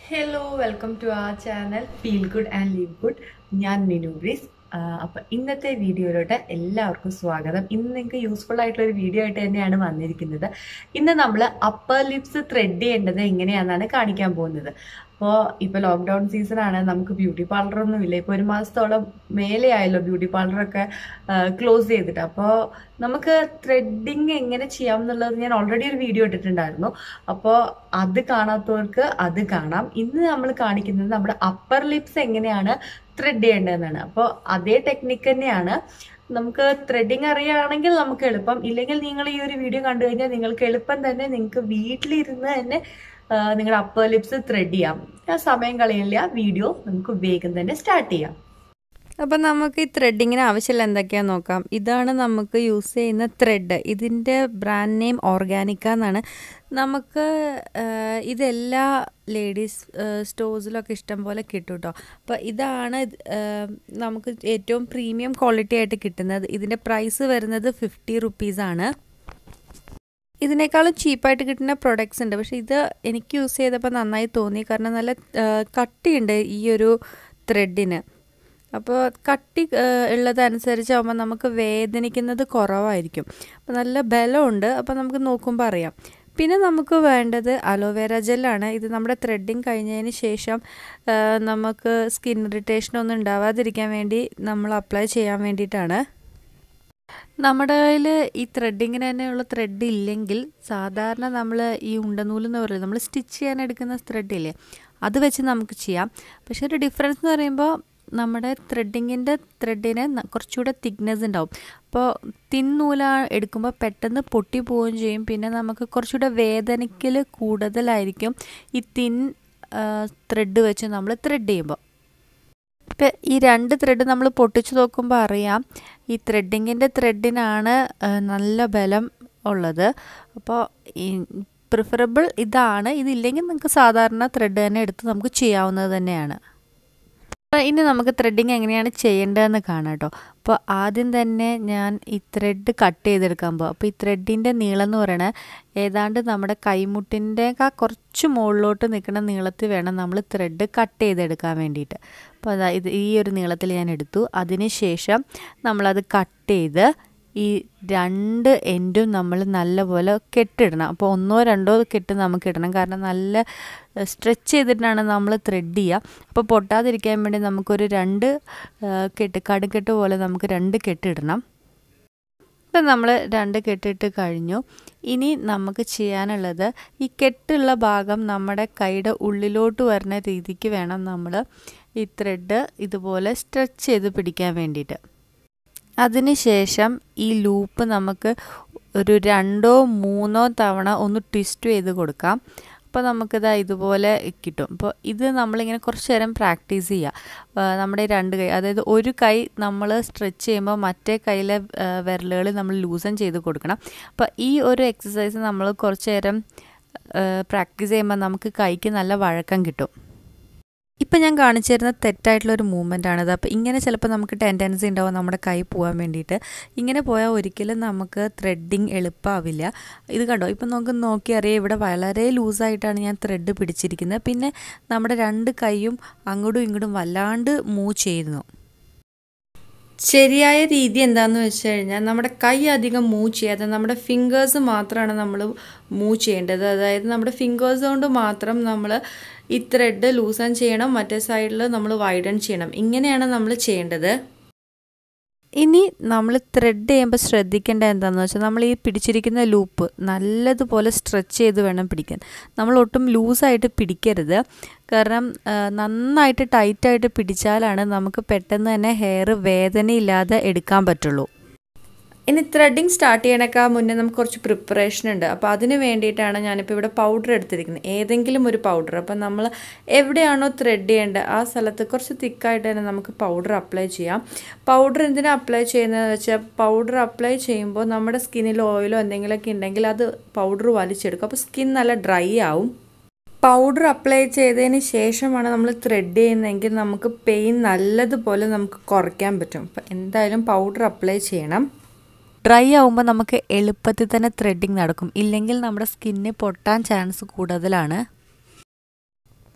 hello welcome to ആ channel feel good and live good ഞാൻ Minu breeze അപ്പൊ ഇന്നത്തെ വീഡിയോയിലോട്ട് എല്ലാവർക്കും സ്വാഗതം ഇന്ന് നിങ്ങൾക്ക് യൂസ്ഫുൾ ആയിട്ടുള്ള ഒരു വീഡിയോ ആയിട്ട് തന്നെയാണ് വന്നിരിക്കുന്നത് ഇന്ന് നമ്മൾ അപ്പർ ലിപ്സ് ത്രെഡ് ചെയ്യേണ്ടത് എങ്ങനെയാണെന്നാണ് കാണിക്കാൻ പോകുന്നത് അപ്പോൾ ഇപ്പോൾ ലോക്ക്ഡൗൺ സീസൺ ആണ് നമുക്ക് ബ്യൂട്ടി പാർലറൊന്നും ഇല്ല ഇപ്പോൾ ഒരു മാസത്തോളം മേലെ ആയല്ലോ ബ്യൂട്ടി പാർലറൊക്കെ ക്ലോസ് ചെയ്തിട്ട് അപ്പോൾ നമുക്ക് ത്രെഡിങ് എങ്ങനെ ചെയ്യാം എന്നുള്ളത് ഞാൻ ഓൾറെഡി ഒരു വീഡിയോ ഇട്ടിട്ടുണ്ടായിരുന്നു അപ്പോൾ അത് കാണാത്തവർക്ക് അത് കാണാം ഇന്ന് നമ്മൾ കാണിക്കുന്നത് നമ്മുടെ അപ്പർ ലിപ്സ് എങ്ങനെയാണ് ത്രെഡ് ചെയ്യേണ്ടതെന്നാണ് അപ്പോൾ അതേ ടെക്നിക്ക് തന്നെയാണ് നമുക്ക് ത്രെഡിങ് അറിയുകയാണെങ്കിൽ നമുക്ക് എളുപ്പം ഇല്ലെങ്കിൽ നിങ്ങൾ ഈ ഒരു വീഡിയോ കണ്ടു കഴിഞ്ഞാൽ നിങ്ങൾക്ക് എളുപ്പം തന്നെ നിങ്ങൾക്ക് വീട്ടിലിരുന്ന് തന്നെ നിങ്ങളുടെ അപ്പർ ലിപ്സ് ത്രെഡ് ചെയ്യാം ആ സമയം കളയില്ല വീഡിയോ നമുക്ക് വേഗം തന്നെ സ്റ്റാർട്ട് ചെയ്യാം അപ്പം നമുക്ക് ഈ ത്രെഡിങ്ങിന് ആവശ്യമുള്ള എന്തൊക്കെയാണെന്ന് നോക്കാം ഇതാണ് നമുക്ക് യൂസ് ചെയ്യുന്ന ത്രെഡ് ഇതിൻ്റെ ബ്രാൻഡ് നെയിം ഓർഗാനിക്ക എന്നാണ് നമുക്ക് ഇതെല്ലാ ലേഡീസ് സ്റ്റോഴ്സിലൊക്കെ ഇഷ്ടം പോലെ കിട്ടും കേട്ടോ അപ്പോൾ ഇതാണ് നമുക്ക് ഏറ്റവും പ്രീമിയം ക്വാളിറ്റി ആയിട്ട് കിട്ടുന്നത് ഇതിൻ്റെ പ്രൈസ് വരുന്നത് ഫിഫ്റ്റി റുപ്പീസാണ് ഇതിനേക്കാളും ചീപ്പായിട്ട് കിട്ടുന്ന പ്രൊഡക്ട്സ് ഉണ്ട് പക്ഷേ ഇത് എനിക്ക് യൂസ് ചെയ്തപ്പോൾ നന്നായി തോന്നി കാരണം നല്ല കട്ടിയുണ്ട് ഈ ഒരു ത്രെഡിന് അപ്പോൾ കട്ടി ഉള്ളതനുസരിച്ചാകുമ്പോൾ നമുക്ക് വേദനിക്കുന്നത് കുറവായിരിക്കും അപ്പോൾ നല്ല ബലമുണ്ട് അപ്പോൾ നമുക്ക് നോക്കുമ്പോൾ അറിയാം പിന്നെ നമുക്ക് വേണ്ടത് അലോവേര ജെല്ലാണ് ഇത് നമ്മുടെ ത്രെഡിങ് കഴിഞ്ഞതിന് ശേഷം നമുക്ക് സ്കിൻ ഇറിറ്റേഷൻ ഒന്നും ഉണ്ടാവാതിരിക്കാൻ വേണ്ടി നമ്മൾ അപ്ലൈ ചെയ്യാൻ വേണ്ടിയിട്ടാണ് നമ്മുടെ കയ്യിൽ ഈ ത്രെഡിങ്ങിന് തന്നെയുള്ള ത്രെഡ് ഇല്ലെങ്കിൽ സാധാരണ നമ്മൾ ഈ ഉണ്ടനൂല് എന്ന് പറയുന്നത് നമ്മൾ സ്റ്റിച്ച് ചെയ്യാൻ എടുക്കുന്ന ത്രെഡ് ഇല്ലേ അത് വെച്ച് നമുക്ക് ചെയ്യാം പക്ഷേ ഒരു ഡിഫറൻസ് എന്ന് പറയുമ്പോൾ നമ്മുടെ ത്രെഡിങ്ങിൻ്റെ ത്രെഡിന് കുറച്ചുകൂടെ തിക്നെസ് ഉണ്ടാവും അപ്പോൾ തിൻ നൂല എടുക്കുമ്പോൾ പെട്ടെന്ന് പൊട്ടി പോവുകയും ചെയ്യും പിന്നെ നമുക്ക് കുറച്ചുകൂടെ വേദനയ്ക്കൽ കൂടുതലായിരിക്കും ഈ തിൻ ത്രെഡ് വെച്ച് നമ്മൾ ത്രെഡ് ചെയ്യുമ്പോൾ ഇപ്പം ഈ രണ്ട് ത്രെഡ് നമ്മൾ പൊട്ടിച്ച് നോക്കുമ്പോൾ അറിയാം ഈ ത്രെഡിങ്ങിൻ്റെ ത്രെഡിനാണ് നല്ല ബലം ഉള്ളത് അപ്പോൾ ഈ പ്രിഫറബിൾ ഇതാണ് ഇതില്ലെങ്കിൽ നിങ്ങൾക്ക് സാധാരണ ത്രെഡ് തന്നെ എടുത്ത് നമുക്ക് ചെയ്യാവുന്നത് തന്നെയാണ് അപ്പോൾ ഇനി നമുക്ക് ത്രെഡിങ് എങ്ങനെയാണ് ചെയ്യേണ്ടതെന്ന് കാണാം കേട്ടോ അപ്പോൾ ആദ്യം തന്നെ ഞാൻ ഈ ത്രെഡ് കട്ട് ചെയ്തെടുക്കാൻ പോകും അപ്പോൾ ഈ ത്രെഡിൻ്റെ നീളം എന്ന് പറയുന്നത് ഏതാണ്ട് നമ്മുടെ കൈമുട്ടിൻ്റെ ആ കുറച്ച് മുകളിലോട്ട് നിൽക്കുന്ന നീളത്തിൽ വേണം നമ്മൾ ത്രെഡ് കട്ട് ചെയ്തെടുക്കാൻ വേണ്ടിയിട്ട് അപ്പോൾ അതാ ഇത് ഈ ഒരു നീളത്തിൽ ഞാൻ എടുത്തു അതിന് ശേഷം നമ്മളത് കട്ട് ചെയ്ത് ഈ രണ്ട് എൻഡും നമ്മൾ നല്ലപോലെ കെട്ടിടണം അപ്പോൾ ഒന്നോ രണ്ടോ കെട്ട് നമുക്ക് ഇടണം കാരണം നല്ല സ്ട്രെച്ച് ചെയ്തിട്ടാണ് നമ്മൾ ത്രെഡ് ചെയ്യുക അപ്പോൾ പൊട്ടാതിരിക്കാൻ വേണ്ടി നമുക്കൊരു രണ്ട് കെട്ട് കടുകെട്ട് പോലെ നമുക്ക് രണ്ട് കെട്ടിടണം ഇപ്പം നമ്മൾ രണ്ട് കെട്ടിട്ട് കഴിഞ്ഞു ഇനി നമുക്ക് ചെയ്യാനുള്ളത് ഈ കെട്ടുള്ള ഭാഗം നമ്മുടെ കൈയുടെ ഉള്ളിലോട്ട് വരുന്ന രീതിക്ക് വേണം നമ്മൾ ഈ ത്രെഡ് ഇതുപോലെ സ്ട്രെച്ച് ചെയ്ത് പിടിക്കാൻ വേണ്ടിയിട്ട് അതിനുശേഷം ഈ ലൂപ്പ് നമുക്ക് ഒരു രണ്ടോ മൂന്നോ തവണ ഒന്ന് ട്വിസ്റ്റ് ചെയ്ത് കൊടുക്കാം അപ്പോൾ നമുക്കിത് ഇതുപോലെ കിട്ടും അപ്പോൾ ഇത് നമ്മളിങ്ങനെ കുറച്ച് നേരം പ്രാക്ടീസ് ചെയ്യുക നമ്മുടെ രണ്ട് കൈ അതായത് ഒരു കൈ നമ്മൾ സ്ട്രെച്ച് ചെയ്യുമ്പോൾ മറ്റേ കൈയിലെ വിരലുകൾ നമ്മൾ ലൂസൺ ചെയ്ത് കൊടുക്കണം അപ്പോൾ ഈ ഒരു എക്സസൈസ് നമ്മൾ കുറച്ച് നേരം പ്രാക്ടീസ് ചെയ്യുമ്പോൾ നമുക്ക് കൈക്ക് നല്ല വഴക്കം കിട്ടും ഇപ്പം ഞാൻ കാണിച്ചു തരുന്ന തെറ്റായിട്ടുള്ള ഒരു മൂവ്മെൻ്റ് ആണിത് അപ്പോൾ ഇങ്ങനെ ചിലപ്പോൾ നമുക്ക് ടെൻഡൻസി ഉണ്ടാവും നമ്മുടെ കൈ പോകാൻ വേണ്ടിയിട്ട് ഇങ്ങനെ പോയാൽ ഒരിക്കലും നമുക്ക് ത്രെഡിങ് എളുപ്പമാവില്ല ഇത് കണ്ടോ ഇപ്പം നമുക്ക് നോക്കി അറിയാം ഇവിടെ വളരെ ലൂസായിട്ടാണ് ഞാൻ ത്രെഡ് പിടിച്ചിരിക്കുന്നത് പിന്നെ നമ്മുടെ രണ്ട് കൈയും അങ്ങോട്ടും ഇങ്ങോട്ടും വല്ലാണ്ട് മൂവ് ചെയ്യുന്നു ശരിയായ രീതി എന്താണെന്ന് വെച്ച് കഴിഞ്ഞാൽ നമ്മുടെ കൈ അധികം മൂവ് ചെയ്യാതെ നമ്മുടെ ഫിംഗേഴ്സ് മാത്രമാണ് നമ്മൾ മൂവ് ചെയ്യേണ്ടത് അതായത് നമ്മുടെ ഫിംഗേഴ്സ് കൊണ്ട് മാത്രം നമ്മൾ ഈ ത്രെഡ് ലൂസൺ ചെയ്യണം മറ്റേ സൈഡിൽ നമ്മൾ വൈഡൻ ചെയ്യണം ഇങ്ങനെയാണ് നമ്മൾ ചെയ്യേണ്ടത് ഇനി നമ്മൾ ത്രെഡ് ചെയ്യുമ്പോൾ ശ്രദ്ധിക്കേണ്ട എന്താണെന്ന് വെച്ചാൽ നമ്മൾ ഈ പിടിച്ചിരിക്കുന്ന ലൂപ്പ് നല്ലതുപോലെ സ്ട്രെച്ച് ചെയ്ത് വേണം പിടിക്കാൻ നമ്മൾ ഒട്ടും ലൂസായിട്ട് പിടിക്കരുത് കാരണം നന്നായിട്ട് ടൈറ്റായിട്ട് പിടിച്ചാലാണ് നമുക്ക് പെട്ടെന്ന് തന്നെ ഹെയർ വേദനയില്ലാതെ എടുക്കാൻ പറ്റുള്ളൂ ഇനി ത്രെഡിങ് സ്റ്റാർട്ട് ചെയ്യണേക്കാൾ മുന്നേ നമുക്ക് കുറച്ച് പ്രിപ്പറേഷൻ ഉണ്ട് അപ്പോൾ അതിന് വേണ്ടിയിട്ടാണ് ഞാനിപ്പോൾ ഇവിടെ പൗഡർ എടുത്തിരിക്കുന്നത് ഏതെങ്കിലും ഒരു പൗഡർ അപ്പോൾ നമ്മൾ എവിടെയാണോ ത്രെഡ് ചെയ്യേണ്ടത് ആ സ്ഥലത്ത് കുറച്ച് തിക്കായിട്ട് തന്നെ നമുക്ക് പൗഡർ അപ്ലൈ ചെയ്യാം പൗഡർ എന്തിനാണ് അപ്ലൈ ചെയ്യുന്നതെന്ന് വെച്ചാൽ പൗഡർ അപ്ലൈ ചെയ്യുമ്പോൾ നമ്മുടെ സ്കിന്നിൽ ഓയിലോ എന്തെങ്കിലുമൊക്കെ ഉണ്ടെങ്കിൽ അത് പൗഡർ വലിച്ചെടുക്കും അപ്പോൾ സ്കിൻ നല്ല ഡ്രൈ ആവും പൗഡർ അപ്ലൈ ചെയ്തതിന് ശേഷമാണ് നമ്മൾ ത്രെഡ് ചെയ്യുന്നതെങ്കിൽ നമുക്ക് പെയിൻ നല്ലതുപോലെ നമുക്ക് കുറയ്ക്കാൻ പറ്റും അപ്പോൾ എന്തായാലും പൗഡർ അപ്ലൈ ചെയ്യണം ഡ്രൈ ആവുമ്പോൾ നമുക്ക് എളുപ്പത്തിൽ തന്നെ ത്രെഡിങ് നടക്കും ഇല്ലെങ്കിൽ നമ്മുടെ സ്കിന്ന് പൊട്ടാൻ ചാൻസ് കൂടുതലാണ്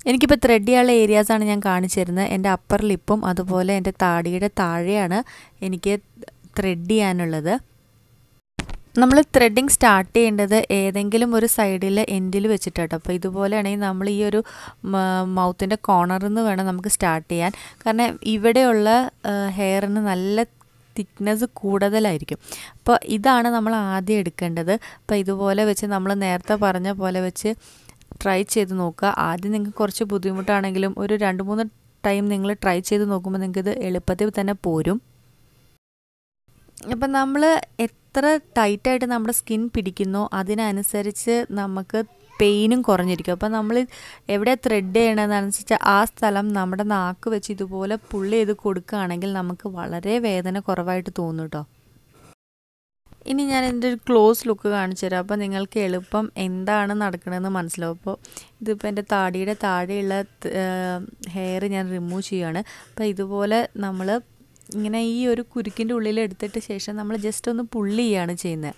എനിക്കിപ്പോൾ ത്രെഡ് ചെയ്യാനുള്ള ഏരിയാസാണ് ഞാൻ കാണിച്ചു തരുന്നത് എൻ്റെ അപ്പർ ലിപ്പും അതുപോലെ എൻ്റെ താടിയുടെ താഴെയാണ് എനിക്ക് ത്രെഡ് ചെയ്യാനുള്ളത് നമ്മൾ ത്രെഡിങ് സ്റ്റാർട്ട് ചെയ്യേണ്ടത് ഏതെങ്കിലും ഒരു സൈഡിൽ എൻഡിൽ വെച്ചിട്ടാട്ടോ അപ്പോൾ ഇതുപോലെയാണെങ്കിൽ നമ്മൾ ഈ ഒരു മൗത്തിൻ്റെ കോർണറിൽ നിന്ന് വേണം നമുക്ക് സ്റ്റാർട്ട് ചെയ്യാൻ കാരണം ഇവിടെയുള്ള ഹെയറിന് നല്ല തിക്നെസ് കൂടുതലായിരിക്കും അപ്പോൾ ഇതാണ് നമ്മൾ ആദ്യം എടുക്കേണ്ടത് അപ്പോൾ ഇതുപോലെ വെച്ച് നമ്മൾ നേരത്തെ പറഞ്ഞ പോലെ വെച്ച് ട്രൈ ചെയ്ത് നോക്കുക ആദ്യം നിങ്ങൾക്ക് കുറച്ച് ബുദ്ധിമുട്ടാണെങ്കിലും ഒരു രണ്ട് മൂന്ന് ടൈം നിങ്ങൾ ട്രൈ ചെയ്ത് നോക്കുമ്പോൾ നിങ്ങൾക്ക് ഇത് എളുപ്പത്തിൽ തന്നെ പോരും അപ്പം നമ്മൾ എത്ര ടൈറ്റായിട്ട് നമ്മുടെ സ്കിൻ പിടിക്കുന്നോ അതിനനുസരിച്ച് നമുക്ക് പെയിനും കുറഞ്ഞിരിക്കും അപ്പോൾ നമ്മൾ എവിടെ ത്രെഡ് ചെയ്യണമെന്നനുസരിച്ച് ആ സ്ഥലം നമ്മുടെ നാക്ക് വെച്ച് ഇതുപോലെ പുള്ളി ചെയ്ത് കൊടുക്കുകയാണെങ്കിൽ നമുക്ക് വളരെ വേദന കുറവായിട്ട് തോന്നും കേട്ടോ ഇനി ഞാൻ എൻ്റെ ഒരു ക്ലോസ് ലുക്ക് കാണിച്ചു തരാം അപ്പോൾ നിങ്ങൾക്ക് എളുപ്പം എന്താണ് നടക്കണമെന്ന് മനസ്സിലാവും അപ്പോൾ ഇതിപ്പോൾ എൻ്റെ താടിയുടെ താഴെയുള്ള ഹെയർ ഞാൻ റിമൂവ് ചെയ്യുകയാണ് അപ്പോൾ ഇതുപോലെ നമ്മൾ ഇങ്ങനെ ഈ ഒരു കുരുക്കിൻ്റെ ഉള്ളിൽ എടുത്തിട്ട് ശേഷം നമ്മൾ ജസ്റ്റ് ഒന്ന് പുള്ളി ചെയ്യുകയാണ് ചെയ്യുന്നത്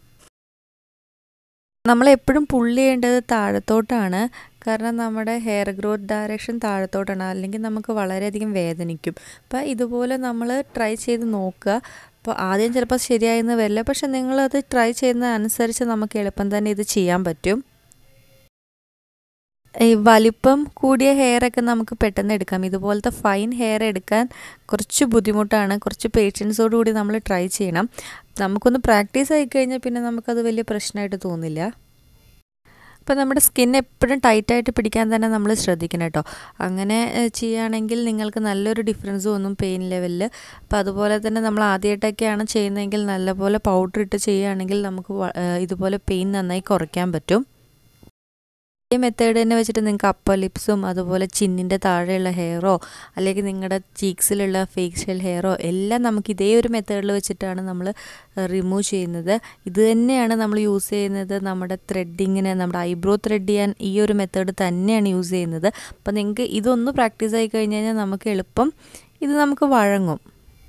നമ്മൾ എപ്പോഴും പുള്ളി ചെയ്യേണ്ടത് താഴത്തോട്ടാണ് കാരണം നമ്മുടെ ഹെയർ ഗ്രോത്ത് ഡയറക്ഷൻ താഴത്തോട്ടാണ് അല്ലെങ്കിൽ നമുക്ക് വളരെയധികം വേദനിക്കും അപ്പോൾ ഇതുപോലെ നമ്മൾ ട്രൈ ചെയ്ത് നോക്കുക അപ്പോൾ ആദ്യം ചിലപ്പോൾ ശരിയായെന്ന് വരില്ല പക്ഷെ നിങ്ങളത് ട്രൈ ചെയ്യുന്ന അനുസരിച്ച് നമുക്ക് എളുപ്പം തന്നെ ഇത് ചെയ്യാൻ പറ്റും ഈ വലിപ്പം കൂടിയ ഹെയറൊക്കെ നമുക്ക് പെട്ടെന്ന് എടുക്കാം ഇതുപോലത്തെ ഫൈൻ ഹെയർ എടുക്കാൻ കുറച്ച് ബുദ്ധിമുട്ടാണ് കുറച്ച് പേഷ്യൻസോട് കൂടി നമ്മൾ ട്രൈ ചെയ്യണം നമുക്കൊന്ന് പ്രാക്ടീസ് ആയി കഴിഞ്ഞാൽ പിന്നെ നമുക്കത് വലിയ പ്രശ്നമായിട്ട് തോന്നില്ല അപ്പോൾ നമ്മുടെ സ്കിൻ എപ്പോഴും ടൈറ്റായിട്ട് പിടിക്കാൻ തന്നെ നമ്മൾ ശ്രദ്ധിക്കണം കേട്ടോ അങ്ങനെ ചെയ്യുകയാണെങ്കിൽ നിങ്ങൾക്ക് നല്ലൊരു ഡിഫറൻസ് തോന്നും പെയിൻ ലെവലിൽ അപ്പോൾ അതുപോലെ തന്നെ നമ്മൾ ആദ്യമായിട്ടൊക്കെയാണ് ചെയ്യുന്നതെങ്കിൽ നല്ലപോലെ പൗഡർ ഇട്ട് ചെയ്യുകയാണെങ്കിൽ നമുക്ക് ഇതുപോലെ പെയിൻ നന്നായി കുറയ്ക്കാൻ പറ്റും ഈ മെത്തേഡ് തന്നെ വെച്ചിട്ട് നിങ്ങൾക്ക് അപ്പർ ലിപ്സും അതുപോലെ ചിന്നിൻ്റെ താഴെയുള്ള ഹെയറോ അല്ലെങ്കിൽ നിങ്ങളുടെ ചീക്സിലുള്ള ഫേഷ്യൽ ഹെയറോ എല്ലാം നമുക്ക് ഇതേ ഒരു മെത്തേഡിൽ വെച്ചിട്ടാണ് നമ്മൾ റിമൂവ് ചെയ്യുന്നത് ഇത് തന്നെയാണ് നമ്മൾ യൂസ് ചെയ്യുന്നത് നമ്മുടെ ത്രെഡിങ്ങിന് നമ്മുടെ ഐബ്രോ ത്രെഡ് ചെയ്യാൻ ഈ ഒരു മെത്തേഡ് തന്നെയാണ് യൂസ് ചെയ്യുന്നത് അപ്പോൾ നിങ്ങൾക്ക് ഇതൊന്ന് പ്രാക്ടീസ് ആയി കഴിഞ്ഞ് കഴിഞ്ഞാൽ നമുക്ക് എളുപ്പം ഇത് നമുക്ക് വഴങ്ങും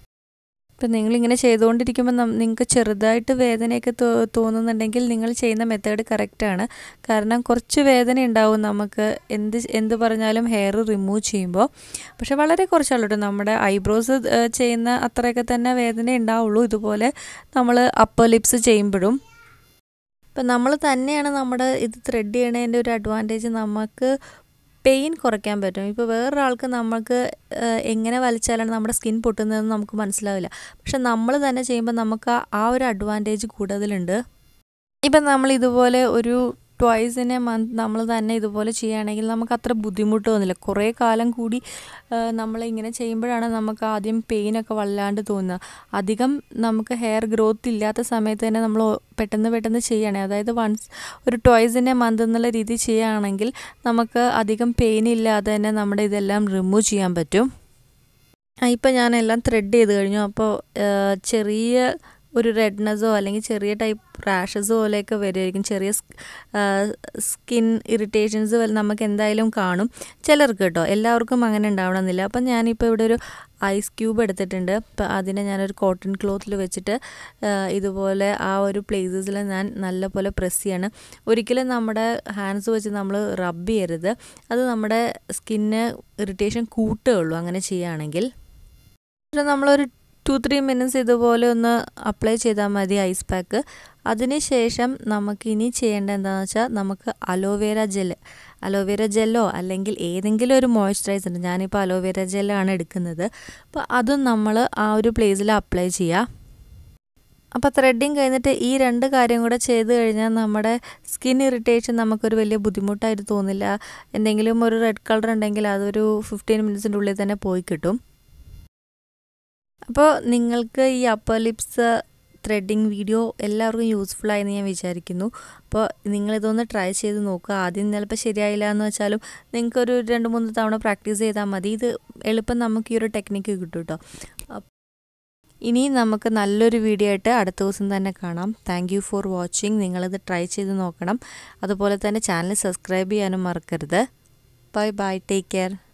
ഇപ്പം നിങ്ങളിങ്ങനെ ചെയ്തുകൊണ്ടിരിക്കുമ്പോൾ നിങ്ങൾക്ക് ചെറുതായിട്ട് വേദനയൊക്കെ തോന്നുന്നുണ്ടെങ്കിൽ നിങ്ങൾ ചെയ്യുന്ന മെത്തേഡ് കറക്റ്റാണ് കാരണം കുറച്ച് വേദന ഉണ്ടാവും നമുക്ക് എന്ത് എന്ത് പറഞ്ഞാലും ഹെയർ റിമൂവ് ചെയ്യുമ്പോൾ പക്ഷെ വളരെ കുറച്ചുള്ളൂ കേട്ടോ നമ്മുടെ ഐബ്രോസ് ചെയ്യുന്ന അത്രയൊക്കെ തന്നെ വേദന ഉണ്ടാവുള്ളൂ ഇതുപോലെ നമ്മൾ അപ്പർ ലിപ്സ് ചെയ്യുമ്പോഴും ഇപ്പം നമ്മൾ തന്നെയാണ് നമ്മുടെ ഇത് ത്രെഡ് ചെയ്യണതിൻ്റെ ഒരു അഡ്വാൻറ്റേജ് നമുക്ക് പെയിൻ കുറയ്ക്കാൻ പറ്റും ഇപ്പോൾ വേറൊരാൾക്ക് നമുക്ക് എങ്ങനെ വലിച്ചാലാണ് നമ്മുടെ സ്കിൻ പൊട്ടുന്നതെന്ന് നമുക്ക് മനസ്സിലാവില്ല പക്ഷെ നമ്മൾ തന്നെ ചെയ്യുമ്പോൾ നമുക്ക് ആ ഒരു അഡ്വാൻറ്റേജ് കൂടുതലുണ്ട് ഇപ്പം നമ്മൾ ഇതുപോലെ ഒരു ട്വൈസ് ഇൻ എ മന്ത് നമ്മൾ തന്നെ ഇതുപോലെ ചെയ്യുകയാണെങ്കിൽ നമുക്ക് അത്ര ബുദ്ധിമുട്ട് തോന്നില്ല കുറേ കാലം കൂടി നമ്മൾ ഇങ്ങനെ ചെയ്യുമ്പോഴാണ് നമുക്ക് ആദ്യം പെയിനൊക്കെ വല്ലാണ്ട് തോന്നുക അധികം നമുക്ക് ഹെയർ ഗ്രോത്ത് ഇല്ലാത്ത സമയത്ത് തന്നെ നമ്മൾ പെട്ടെന്ന് പെട്ടെന്ന് ചെയ്യണേ അതായത് വൺസ് ഒരു ട്വൈസ് ഇൻ എ മന്ത് എന്നുള്ള രീതി ചെയ്യുകയാണെങ്കിൽ നമുക്ക് അധികം പെയിൻ ഇല്ലാതെ തന്നെ നമ്മുടെ ഇതെല്ലാം റിമൂവ് ചെയ്യാൻ പറ്റും ഇപ്പം ഞാനെല്ലാം ത്രെഡ് ചെയ്ത് കഴിഞ്ഞു അപ്പോൾ ചെറിയ ഒരു റെഡ്നെസ്സോ അല്ലെങ്കിൽ ചെറിയ ടൈപ്പ് റാഷസ് പോലെയൊക്കെ വരുമായിരിക്കും ചെറിയ സ്കിൻ ഇറിറ്റേഷൻസ് നമുക്ക് എന്തായാലും കാണും ചിലർക്ക് കേട്ടോ എല്ലാവർക്കും അങ്ങനെ ഉണ്ടാവണമെന്നില്ല അപ്പം ഞാനിപ്പോൾ ഇവിടെ ഒരു ഐസ് ക്യൂബ് എടുത്തിട്ടുണ്ട് അപ്പം അതിനെ ഞാനൊരു കോട്ടൺ ക്ലോത്തിൽ വെച്ചിട്ട് ഇതുപോലെ ആ ഒരു പ്ലേസസിൽ ഞാൻ നല്ലപോലെ പ്രസ് ചെയ്യാണ് ഒരിക്കലും നമ്മുടെ ഹാൻഡ്സ് വെച്ച് നമ്മൾ റബ്ബ് ചെയ്യരുത് അത് നമ്മുടെ സ്കിന്ന് ഇറിറ്റേഷൻ കൂട്ടുകയുള്ളൂ അങ്ങനെ ചെയ്യുകയാണെങ്കിൽ നമ്മളൊരു ടു ത്രീ മിനിറ്റ്സ് ഇതുപോലെ ഒന്ന് അപ്ലൈ ചെയ്താൽ മതി ഐസ് പാക്ക് അതിനുശേഷം നമുക്ക് ഇനി ചെയ്യേണ്ടത് എന്താണെന്ന് വെച്ചാൽ നമുക്ക് അലോവേര ജെൽ അലോവേര ജെല്ലോ അല്ലെങ്കിൽ ഏതെങ്കിലും ഒരു മോയ്സ്ചറൈസർ ഞാനിപ്പോൾ അലോവേര ജെല്ലാണ് എടുക്കുന്നത് അപ്പോൾ അതും നമ്മൾ ആ ഒരു പ്ലേസിൽ അപ്ലൈ ചെയ്യുക അപ്പോൾ ത്രെഡിങ് കഴിഞ്ഞിട്ട് ഈ രണ്ട് കാര്യം കൂടെ ചെയ്ത് കഴിഞ്ഞാൽ നമ്മുടെ സ്കിൻ ഇറിറ്റേഷൻ നമുക്കൊരു വലിയ ബുദ്ധിമുട്ടായിട്ട് തോന്നില്ല എന്തെങ്കിലും ഒരു റെഡ് കളർ ഉണ്ടെങ്കിൽ അതൊരു ഫിഫ്റ്റീൻ മിനിറ്റ്സിൻ്റെ ഉള്ളിൽ തന്നെ പോയി കിട്ടും അപ്പോൾ നിങ്ങൾക്ക് ഈ അപ്പർ ലിപ്സ് ത്രെഡിങ് വീഡിയോ എല്ലാവർക്കും യൂസ്ഫുൾ ആയെന്ന് ഞാൻ വിചാരിക്കുന്നു അപ്പോൾ നിങ്ങളിതൊന്ന് ട്രൈ ചെയ്ത് നോക്കുക ആദ്യം ചിലപ്പോൾ ശരിയായില്ല എന്ന് വെച്ചാലും നിങ്ങൾക്കൊരു രണ്ട് മൂന്ന് തവണ പ്രാക്ടീസ് ചെയ്താൽ മതി ഇത് എളുപ്പം നമുക്ക് ഈ ഒരു ടെക്നിക്ക് കിട്ടും കേട്ടോ ഇനി നമുക്ക് നല്ലൊരു വീഡിയോ ആയിട്ട് അടുത്ത ദിവസം തന്നെ കാണാം താങ്ക് യു ഫോർ വാച്ചിങ് നിങ്ങളിത് ട്രൈ ചെയ്ത് നോക്കണം അതുപോലെ തന്നെ ചാനൽ സബ്സ്ക്രൈബ് ചെയ്യാനും മറക്കരുത് ബൈ ബൈ ടേക്ക് കെയർ